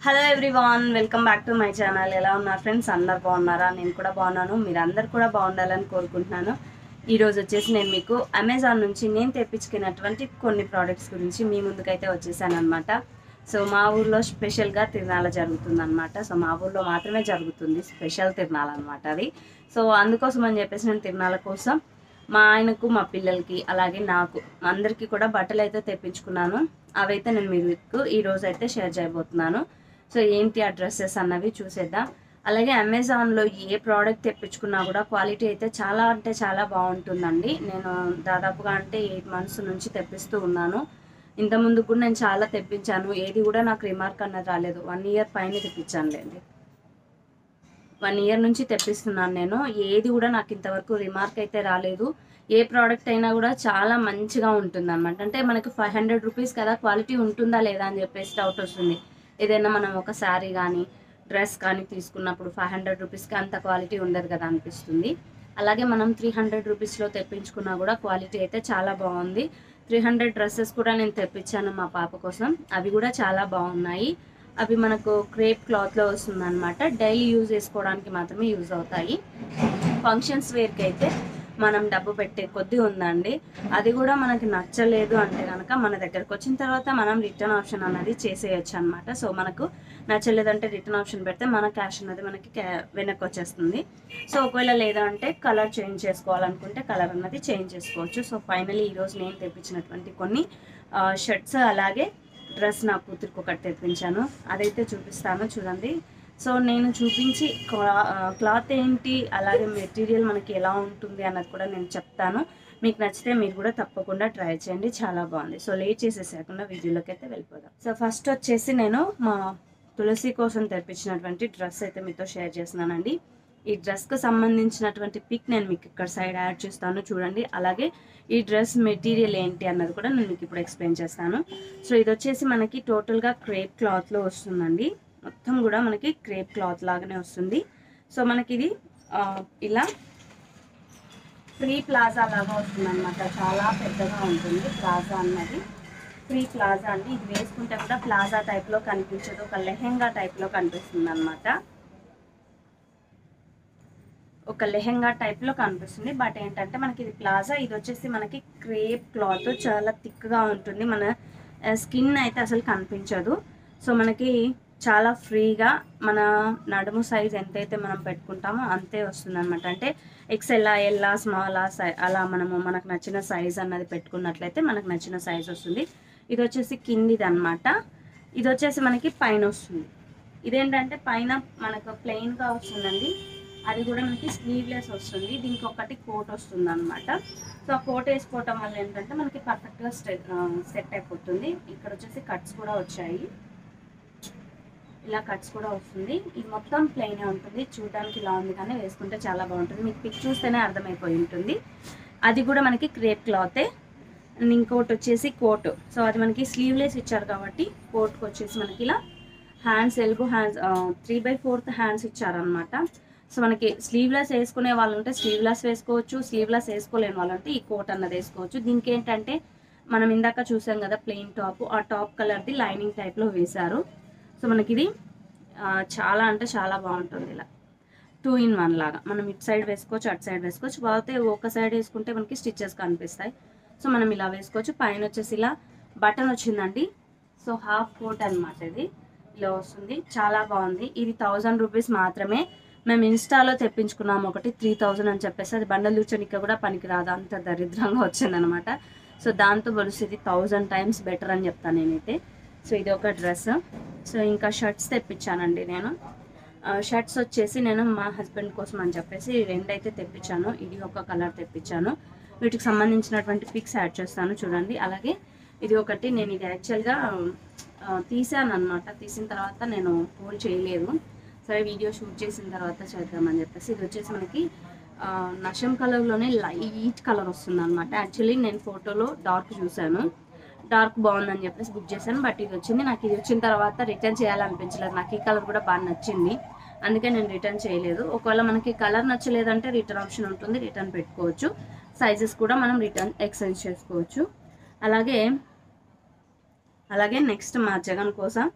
hello everyone welcome back to my channel ఎలా ఉన్నారు friends అందరు బాగున్నారా నేను కూడా బాగున్నాను మీరు అందరు కూడా బాగుండాలని కోరుకుంటున్నాను ఈ రోజు వచ్చేసి నేను మీకు అమెజాన్ నుంచి నేను తెప్పించుకున్నటువంటి కొన్ని ప్రోడక్ట్స్ గురించి మీ ముందుకైతే వచ్చేసాను అనమాట సో మా ఊర్లో స్పెషల్గా తిరణాల జరుగుతుంది అనమాట సో మా ఊర్లో మాత్రమే జరుగుతుంది స్పెషల్ తిరణాల అనమాట అది సో అందుకోసం అని చెప్పేసి నేను తిరణాల కోసం మా ఆయనకు మా పిల్లలకి అలాగే నాకు అందరికీ కూడా బట్టలు అయితే తెప్పించుకున్నాను అవైతే నేను మీకు ఈ రోజు అయితే షేర్ చేయబోతున్నాను సో ఏంటి ఆ డ్రెస్సెస్ అన్నవి చూసేద్దాం అలాగే అమెజాన్లో ఏ ప్రోడక్ట్ తెప్పించుకున్నా కూడా క్వాలిటీ అయితే చాలా అంటే చాలా బాగుంటుందండి నేను దాదాపుగా అంటే ఎయిట్ మంత్స్ నుంచి తెప్పిస్తూ ఉన్నాను ఇంతకుముందు కూడా నేను చాలా తెప్పించాను ఏది కూడా నాకు రిమార్క్ అన్నది రాలేదు వన్ ఇయర్ పైన తెప్పించానులేండి వన్ ఇయర్ నుంచి తెప్పిస్తున్నాను నేను ఏది కూడా నాకు ఇంతవరకు రిమార్క్ అయితే రాలేదు ఏ ప్రోడక్ట్ అయినా కూడా చాలా మంచిగా ఉంటుంది అనమాట అంటే మనకి ఫైవ్ హండ్రెడ్ రూపీస్ కదా క్వాలిటీ ఉంటుందా లేదా అని చెప్పేసి డౌట్ వస్తుంది ఏదైనా మనం ఒక శారీ కానీ డ్రెస్ కానీ తీసుకున్నప్పుడు ఫైవ్ హండ్రెడ్ రూపీస్కి అంత క్వాలిటీ ఉండదు కదా అనిపిస్తుంది అలాగే మనం త్రీ హండ్రెడ్ రూపీస్లో తెప్పించుకున్నా కూడా క్వాలిటీ అయితే చాలా బాగుంది త్రీ హండ్రెడ్ డ్రెస్సెస్ కూడా నేను తెప్పించాను మా పాప కోసం అవి కూడా చాలా బాగున్నాయి అవి మనకు క్రేప్ క్లాత్లో వస్తుంది అనమాట డైలీ యూజ్ చేసుకోవడానికి మాత్రమే యూజ్ అవుతాయి ఫంక్షన్స్ వేర్కి అయితే మనం డబ్బు పెట్టే కొద్దీ ఉందండి అది కూడా మనకి నచ్చలేదు అంటే కనుక మన దగ్గరకు వచ్చిన తర్వాత మనం రిటర్న్ ఆప్షన్ అనేది చేసేయచ్చు అనమాట సో మనకు నచ్చలేదంటే రిటర్న్ ఆప్షన్ పెడితే మన క్యాష్ అనేది మనకి క్యా- వెనక్కి వచ్చేస్తుంది సో ఒకవేళ లేదా అంటే కలర్ చేంజ్ చేసుకోవాలనుకుంటే కలర్ అన్నది చేంజ్ చేసుకోవచ్చు సో ఫైనలీ ఈరోజు నేను తెప్పించినటువంటి కొన్ని షర్ట్స్ అలాగే డ్రెస్ నా కూతురికి ఒకటి తెప్పించాను అదైతే చూపిస్తాను చూడండి సో నేను చూపించి క్లా- ఆ, క్లాత్ ఏంటి అలాగే మెటీరియల్ మనకి ఎలా ఉంటుంది అన్నది కూడా నేను చెప్తాను మీకు నచ్చితే మీరు కూడా తప్పకుండా ట్రై చేయండి చాలా బాగుంది సో లేట్ చేసేసేయకుండా వీడియోలోకి అయితే వెళ్ళిపోదాం సో ఫస్ట్ వచ్చేసి నేను మా తులసి కోసం తెప్పించినటువంటి డ్రెస్ అయితే మీతో షేర్ చేస్తున్నానండి ఈ డ్రెస్కి సంబంధించినటువంటి పిక్ నేను మీకు ఇక్కడ సైడ్ యాడ్ చేస్తాను చూడండి అలాగే ఈ డ్రెస్ మెటీరియల్ ఏంటి అన్నది కూడా నేను మీకు ఇప్పుడు ఎక్స్ప్లెయిన్ చేస్తాను సో ఇది వచ్చేసి మనకి టోటల్గా క్రేప్ క్లాత్లో వస్తుందండి మొత్తం కూడా మనకి క్రేప్ క్లాత్ లాగానే వస్తుంది సో మనకి ఇది ఆ, ఇలా ఫ్రీ ప్లాజా లాగా వస్తుంది అనమాట చాలా పెద్దగా ఉంటుంది ప్లాజా అన్నది ఫ్రీ ప్లాజా అండి ఇది వేసుకుంటే కూడా ప్లాజా టైప్లో కనిపించదు ఒక లెహెంగా టైప్లో కనిపిస్తుంది అనమాట ఒక లెహెంగా టైప్లో కనిపిస్తుంది బట్ ఏంటంటే మనకి ఇది ప్లాజా ఇది వచ్చేసి మనకి క్రేప్ క్లాత్ చాలా థిక్గా ఉంటుంది మన స్కిన్ అయితే అసలు కనిపించదు సో మనకి చాలా ఫ్రీగా మన నడుము సైజ్ ఎంతైతే మనం పెట్టుకుంటామో అంతే వస్తుంది అనమాట అంటే ఎక్సెల్లా ఎల్లా స్మాలా సై అలా మనము మనకు నచ్చిన సైజ్ అన్నది పెట్టుకున్నట్లయితే మనకు నచ్చిన సైజ్ వస్తుంది ఇది వచ్చేసి కిందిది అనమాట ఇది వచ్చేసి మనకి పైన వస్తుంది ఇదేంటంటే పైన మనకు ప్లెయిన్గా వస్తుందండి అది కూడా మనకి స్లీవ్లెస్ వస్తుంది దీనికి ఒకటి కోట్ వస్తుంది అనమాట సో ఆ కోట్ వేసుకోవటం వల్ల ఏంటంటే మనకి పర్ఫెక్ట్గా సెట్ అయిపోతుంది ఇక్కడ వచ్చేసి కట్స్ కూడా వచ్చాయి ఇలా కట్స్ కూడా వస్తుంది ఇది మొత్తం ప్లెయిన్ ఉంటుంది చూడడానికి ఇలా ఉంది కానీ వేసుకుంటే చాలా బాగుంటుంది మీకు పిక్ చూస్తేనే అర్థమైపోయి ఉంటుంది అది కూడా మనకి క్రేప్ క్లాతే అండ్ ఇంకోటి వచ్చేసి కోట్ సో అది మనకి స్లీవ్లెస్ ఇచ్చారు కాబట్టి కోట్కి వచ్చేసి మనకి ఇలా hands elbow hands three by fourth hands ఇచ్చారనమాట సో మనకి స్లీవ్లెస్ వేసుకునే వాళ్ళు ఉంటే స్లీవ్లెస్ వేసుకోవచ్చు స్లీవ్లెస్ వేసుకోలేని వాళ్ళు అంటే ఈ కోట్ అన్నది వేసుకోవచ్చు దీనికి ఏంటంటే మనం ఇందాక చూసాం కదా ప్లెయిన్ టాప్ ఆ టాప్ కలర్ది లైనింగ్ టైప్లో వేశారు సో మనకి ఇది ఆ, చాలా అంటే చాలా బాగుంటుంది ఇలా టూ ఇన్ వన్ లాగా మనం ఇటు సైడ్ వేసుకోవచ్చు అటు సైడ్ వేసుకోవచ్చు కాకపోతే ఒక సైడ్ వేసుకుంటే మనకి స్టిచ్చెస్ కనిపిస్తాయి సో మనం ఇలా వేసుకోవచ్చు పైన వచ్చేసి ఇలా బటన్ వచ్చిందండి సో హాఫ్ కోట్ అన్నమాట ఇది ఇలా వస్తుంది చాలా బాగుంది ఇది థౌజండ్ రూపీస్ మాత్రమే మేము ఇన్స్టాలో తెప్పించుకున్నాము ఒకటి త్రీ థౌజండ్ అని చెప్పేసి అది బండలు కూర్చొనికి కూడా పనికిరాదు అంత దరిద్రంగా వచ్చిందనమాట సో దాంతో పోలిస్తే ఇది థౌజండ్ టైమ్స్ బెటర్ అని చెప్తాను నేనైతే సో ఇది ఒక డ్రెస్ సో ఇంకా షర్ట్స్ తెప్పించానండి నేను షర్ట్స్ వచ్చేసి నేను మా హస్బెండ్ కోసం అని చెప్పేసి రెండు అయితే తెప్పించాను ఇది ఒక కలర్ తెప్పించాను వీటికి సంబంధించినటువంటి పిక్స్ యాడ్ చేస్తాను చూడండి అలాగే ఇది ఒకటి నేను ఇది యాక్చువల్గా తీసాను అనమాట తీసిన తర్వాత నేను హోల్ చేయలేదు సరే వీడియో షూట్ చేసిన తర్వాత చేద్దామని చెప్పేసి ఇది వచ్చేసి మనకి ఆ, నషం కలర్లోనే లైట్ కలర్ వస్తుంది అనమాట యాక్చువల్లీ నేను ఫోటోలో డార్క్ చూశాను డార్క్ బాగుందని చెప్పేసి బుక్ చేశాను బట్ ఇది వచ్చింది నాకు ఇది వచ్చిన తర్వాత రిటర్న్ చేయాలనిపించలేదు నాకు ఈ కలర్ కూడా బాగా నచ్చింది అందుకే నేను రిటర్న్ చేయలేదు ఒకవేళ మనకి కలర్ నచ్చలేదంటే రిటర్న్ ఆప్షన్ ఉంటుంది రిటర్న్ పెట్టుకోవచ్చు సైజెస్ కూడా మనం రిటర్న్ ఎక్స్చేంజ్ చేసుకోవచ్చు అలాగే అలాగే నెక్స్ట్ మా జగన్ కోసం ఆ,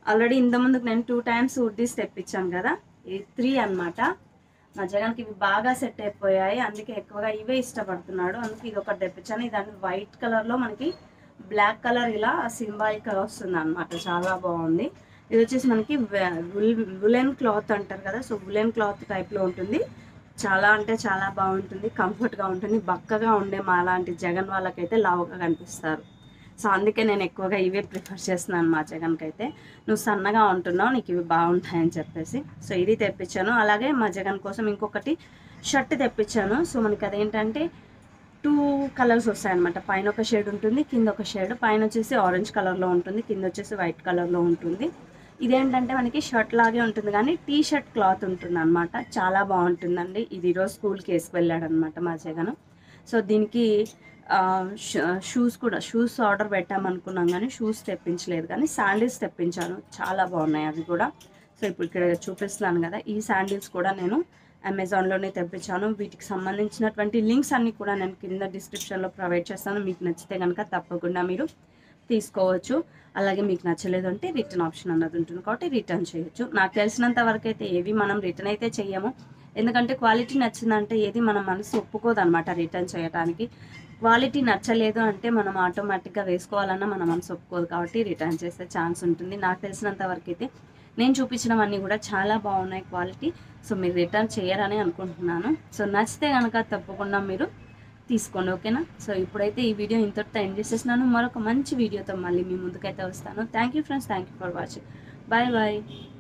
ఆల్రెడీ ఇంత ముందుకు నేను టూ టైమ్స్ ఉడ్డీస్ తెప్పించాను కదా ఇది త్రీ అన్నమాట మా జగన్కి ఇవి బాగా సెట్ అయిపోయాయి అందుకే ఎక్కువగా ఇవే ఇష్టపడుతున్నాడు అందుకే ఇది ఒకటి తెప్పించాను ఇది వైట్ కలర్లో మనకి బ్లాక్ కలర్ ఇలా సింబాలిక్ వస్తుంది అనమాట చాలా బాగుంది ఇది వచ్చేసి మనకి ఉలెన్ క్లాత్ అంటారు కదా సో ఉలెన్ క్లాత్ టైప్లో ఉంటుంది చాలా అంటే చాలా బాగుంటుంది కంఫర్ట్గా ఉంటుంది బక్కగా ఉండే మా లాంటి జగన్ వాళ్ళకైతే లావుగా కనిపిస్తారు సో అందుకే నేను ఎక్కువగా ఇవే ప్రిఫర్ చేస్తున్నాను మా జగన్కి అయితే నువ్వు సన్నగా ఉంటున్నావు నీకు ఇవి బాగుంటాయని చెప్పేసి సో ఇది తెప్పించాను అలాగే మా జగన్ కోసం ఇంకొకటి షర్ట్ తెప్పించాను సో మనకి అదేంటంటే టూ కలర్స్ వస్తాయన్నమాట పైన ఒక షేడ్ ఉంటుంది కింద ఒక షేడ్ పైన వచ్చేసి ఆరెంజ్ కలర్లో ఉంటుంది కింద వచ్చేసి వైట్ కలర్లో ఉంటుంది ఇదేంటంటే మనకి షర్ట్ లాగే ఉంటుంది కానీ టీ షర్ట్ క్లాత్ ఉంటుంది అనమాట చాలా బాగుంటుందండి ఇది ఈరోజు స్కూల్కి వేసుకువెళ్ళాడు అనమాట మా జగన్ సో దీనికి షూస్ కూడా షూస్ ఆర్డర్ పెట్టామనుకున్నాం కానీ షూస్ తెప్పించలేదు కానీ శాండిల్స్ తెప్పించాను చాలా బాగున్నాయి అవి కూడా సో ఇప్పుడు ఇక్కడ చూపిస్తున్నాను కదా ఈ శాండిల్స్ కూడా నేను అమెజాన్లోనే తెప్పించాను వీటికి సంబంధించినటువంటి లింక్స్ అన్నీ కూడా నేను కింద డిస్క్రిప్షన్లో ప్రొవైడ్ చేస్తాను మీకు నచ్చితే కనుక తప్పకుండా మీరు తీసుకోవచ్చు అలాగే మీకు నచ్చలేదు అంటే రిటర్న్ ఆప్షన్ అన్నది ఉంటుంది కాబట్టి రిటర్న్ చేయొచ్చు నాకు తెలిసినంత వరకు అయితే ఏవి మనం రిటర్న్ అయితే చెయ్యము ఎందుకంటే క్వాలిటీ నచ్చిందంటే ఏది మన మనసు ఒప్పుకోదు అనమాట రిటర్న్ చేయడానికి క్వాలిటీ నచ్చలేదు అంటే మనం ఆటోమేటిక్గా వేసుకోవాలన్నా మన మనసు ఒప్పుకోదు కాబట్టి రిటర్న్ చేసే ఛాన్స్ ఉంటుంది నాకు తెలిసినంత వరకు అయితే నేను చూపించినవన్నీ కూడా చాలా బాగున్నాయి క్వాలిటీ సో మీరు రిటర్న్ చేయరని అనుకుంటున్నాను సో నచ్చితే కనుక తప్పకుండా మీరు తీసుకోండి ఓకేనా సో ఇప్పుడైతే ఈ వీడియో ఇంతటితో ఎండ్ చేసేసినాను మరొక మంచి వీడియోతో మళ్ళీ మీ ముందుకైతే వస్తాను thank you friends thank you for watching bye bye